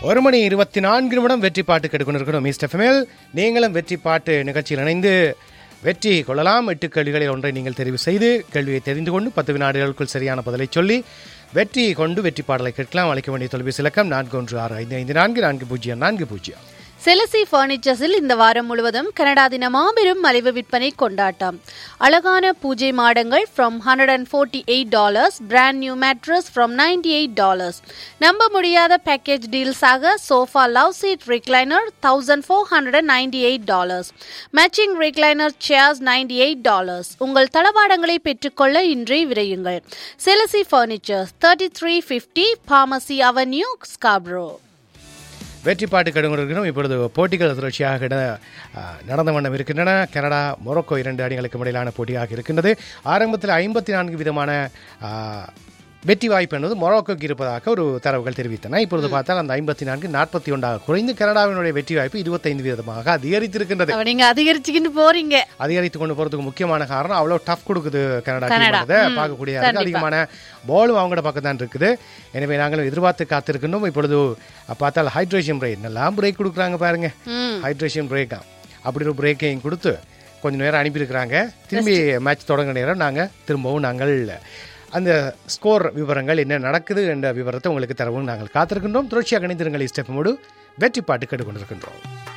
ஒரு மணி இருபத்தி நான்கு நிமிடம் வெற்றி பாட்டு கெடுக்கணும் மிஸ்டர் ஃபெமில் நீங்களும் வெற்றி பாட்டு நிகழ்ச்சியில் இணைந்து வெற்றி கொள்ளலாம் எட்டு கேள்விகளில் ஒன்றை நீங்கள் தெரிவு செய்து கேள்வியை தெரிந்து கொண்டு பத்து வினாடிகளுக்குள் சரியான பதிலை சொல்லி வெற்றி கொண்டு வெற்றி பாடலை கேட்கலாம் அழைக்க வேண்டிய தொலைபேசி இலக்கம் நான்கு ஒன்று ஆறு ஐந்து ஐந்து நான்கு நான்கு பூஜ்ஜியம் நான்கு பூஜ்ஜியம் செலசி பர்னிச்சர்ஸில் இந்த வாரம் முழுவதும் கனடா தின மாபெரும் மலிவு விற்பனை கொண்டாட்டம் அழகான பூஜை மாடங்கள் from hundred and forty eight dollars brand new mattress from ninety eight dollars நம்ப முடியாத பேக்கேஜ் டீல்ஸாக sofa love seat recliner thousand four hundred and ninety eight dollars matching recliner chairs ninety eight dollars உங்கள் தளவாடங்களை பெற்றுக்கொள்ள இன்றே விரையுங்கள் செலசி furnitures thirty three fifty pharmacy avenue Scarborough வெற்றி பாட்டு கடுங்கிருக்கிறோம் இப்பொழுது போட்டிகள் தொடர்ச்சியாக இட- ஆ, நடந்த வண்ணம் இருக்கின்றன கனடா மொரோக்கோ இரண்டு அணிகளுக்கு இடையிலான போட்டியாக இருக்கின்றது ஆரம்பத்தில் ஐம்பத்தி நான்கு விதமான ஆ, வெற்றி வாய்ப்பு என்பது மொரோக்கோக்கு இருப்பதாக ஒரு தரவுகள் தெரிவித்தன இப்பொழுது பார்த்தால் அந்த ஐம்பத்தி நான்கு நாற்பத்தி ஒன்றாக குறைந்து கனடாவினுடைய வெற்றி வாய்ப்பு இருபத்தைந்து வீதமாக அதிகரித்திருக்கின்றது அப்ப நீங்க அதிகரிச்சுக்கிட்டு போறீங்க அதிகரித்து கொண்டு போறதுக்கு முக்கியமான காரணம் அவ்வளோ டஃப் கொடுக்குது கனடா கனடா. டீம் ம். பார்க்கக்கூடிய கண்டிப்பா. அதிகமான பாலும் அவங்களோட பக்கம் தான் இருக்குது எனவே நாங்களும் எதிர்பார்த்து காத்திருக்கின்றோம் இப்பொழுது பார்த்தால் ஹைட்ரேஷன் பிரேக் நல்லா பிரேக் கொடுக்குறாங்க பாருங்க ம். ஹைட்ரேஷன் பிரேக்கா அப்படி ஒரு பிரேக்கையும் கொடுத்து கொஞ்ச நேரம் அனுப்பியிருக்கிறாங்க திரும்பி மேட்ச் தொடங்க நேரம் நாங்கள் திரும்பவும் நாங்கள் அந்த ஸ்கோர் விவரங்கள் என்ன நடக்குது என்ற விவரத்தை உங்களுக்கு தரவும் நாங்கள் காத்திருக்கின்றோம் தொடர்ச்சியாக இணைந்திருங்கள் ஸ்டெப் மூடு வெற்றி பாட்டு கேட்டுக்கொண்டிருக்கின்றோம்